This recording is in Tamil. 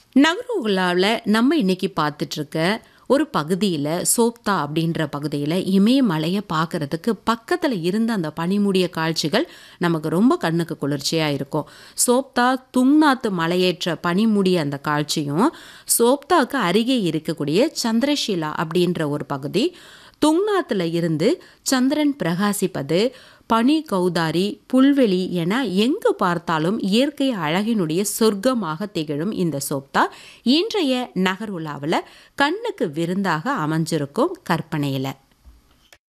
நகருலாவில் நம்ம இன்னைக்கு பார்த்துட்ருக்க ஒரு பகுதியில் சோப்தா அப்படின்ற பகுதியில் இமயமலையை பார்க்கறதுக்கு பக்கத்தில் இருந்த அந்த பனிமூடிய காட்சிகள் நமக்கு ரொம்ப கண்ணுக்கு குளிர்ச்சியாக இருக்கும் சோப்தா துங்நாத்து மலையேற்ற பனிமூடிய அந்த காட்சியும் சோப்தாவுக்கு அருகே இருக்கக்கூடிய சந்திரஷிலா அப்படின்ற ஒரு பகுதி துங்நாத்தில் இருந்து சந்திரன் பிரகாசிப்பது பனி கௌதாரி புல்வெளி என எங்கு பார்த்தாலும் இயற்கை அழகினுடைய சொர்க்கமாக திகழும் இந்த சோப்தா இன்றைய நகர் உலாவில் கண்ணுக்கு விருந்தாக அமைஞ்சிருக்கும் கற்பனையில்